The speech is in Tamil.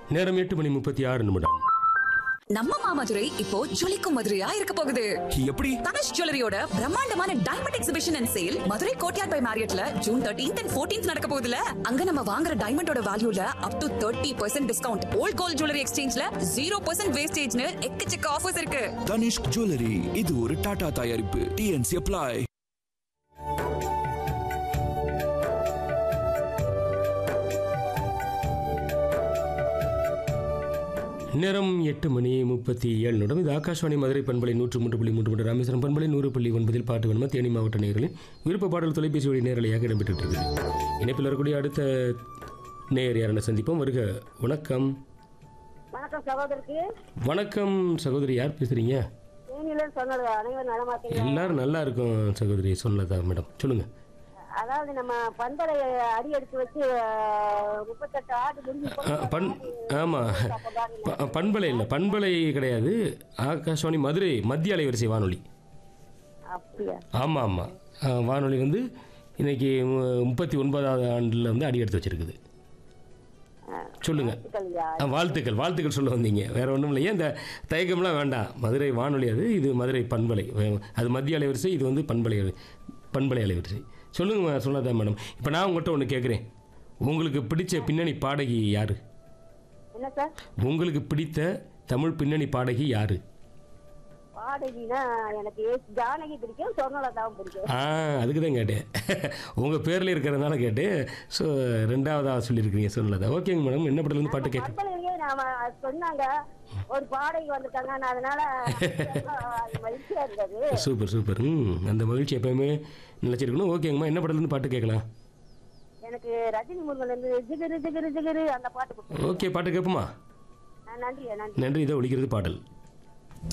நேரம் எட்டு மணி முப்பத்தி ஆறு நிமிடம் நம்ம மாமதுரை இப்போ ஜொலிக்கும் மதுரையா இருக்க போகுது எப்படி தனுஷ் ஜுவல்லரியோட பிரம்மாண்டமான diamond exhibition and sale Madurai Courtyard by மேரியட்ல ஜூன் தேர்ட்டீன்த் அண்ட் ஃபோர்டீன்த் நடக்க போகுதுல அங்க நம்ம வாங்குற டைமண்டோட வேல்யூல up to thirty percent discount old gold jewellery எக்ஸ்சேஞ்ச்ல ஜீரோ பர்சன்ட் வேஸ்டேஜ்னு எக்கச்சக்க ஆஃபர்ஸ் இருக்கு தனிஷ்க் ஜுவல்லரி இது ஒரு டாடா தயாரிப்பு டிஎன்சி அப்ளை நேரம் எட்டு மணி முப்பத்தி ஏழு நிமிடம் இது ஆகாஷ்வாணி மதுரை பண்பலை நூற்று மூன்று புள்ளி மூன்று மூன்று ராமேஸ்வரம் பண்பலை நூறு புள்ளி ஒன்பதில் பாட்டு வேணுமா தேனி மாவட்ட நேயர்களின் விருப்ப பாடல் தொலைபேசி வழி நேரலையாக இடம்பெற்று இருக்குது இணைப்பில் வரக்கூடிய அடுத்த நேயர் யாரென சந்திப்போம் வருக வணக்கம் வணக்கம் சகோதரருக்கு வணக்கம் சகோதரி யார் பேசுறீங்க தேனியில சொன்னது அனைவரும் நலமாக்கீங்க எல்லாரும் நல்லா இருக்கும் சகோதரி சொல்லதா மேடம் சொல்லுங்க அதாவது நம்ம பண்பலை அடி எடுத்து வச்சு அஹ், முப்பத்தெட்டு ஆடு முடிஞ்சு ஆ, பண் ஆமாம் பண்பலை இல்லை பண்பலை கிடையாது ஆகாஷ்வாணி மதுரை மத்திய அலைவரிசை வானொலி அப்படியா ஆமாம் ஆமாம் வானொலி வந்து இன்னைக்கு மு- முப்பத்தி ஒன்பதாவது ஆண்டில் வந்து அடி எடுத்து வச்சிருக்குது சொல்லுங்க சரியா ஆ, வாழ்த்துக்கள் வாழ்த்துக்கள் சொல்ல வந்தீங்க வேற ஒன்றும் இல்லையே இந்த தயக்கம்லாம் வேண்டாம் மதுரை வானொலி அது இது மதுரை பண்பலை வே- அது மத்திய அலைவரிசை இது வந்து பண்பலை அலை- பண்பலை அலைவரிசை சொல்லுங்க சொல்லாதா மேடம் இப்போ நான் உங்கள்கிட்ட ஒன்று கேட்குறேன் உங்களுக்கு பிடிச்ச பின்னணி பாடகி யாரு என்ன சார் உங்களுக்கு பிடித்த தமிழ் பின்னணி பாடகி யாரு பாடகினா எனக்கு எஸ் ஜானகி பிடிக்கும் சொர்ணலதாவும் பிடிக்கும் ஆ அதுக்கு தான் கேட்டேன் உங்கள் பேரில் இருக்கிறதுனால கேட்டேன் ஸோ ரெண்டாவதாக சொல்லியிருக்கிறீங்க சொல்லலை ஓகேங்க மேடம் என்ன படத்துலேருந்து பாட்டு கேட்க பண்பலையிலேயே நாம சொன்னாங்க ஒரு பாடகி வந்துட்டாங்க நான் அதனால அது மகிழ்ச்சியா இருந்தது சூப்பர் சூப்பர் ம் அந்த மகிழ்ச்சி எப்பயுமே நினச்சிருக்கணும் ஓகேங்கம்மா என்ன படத்துலேருந்து பாட்டு கேட்கலாம் எனக்கு ரஜினி முருகன் இருந்து ஜிகிரு ஜிகிரு ஜிகிரு அந்த பாட்டு கொடுத்தேன் ஓகே பாட்டு கேட்போமா நன்றி நன்றி நன்றி இதை ஒழிக்கிறது பாடல்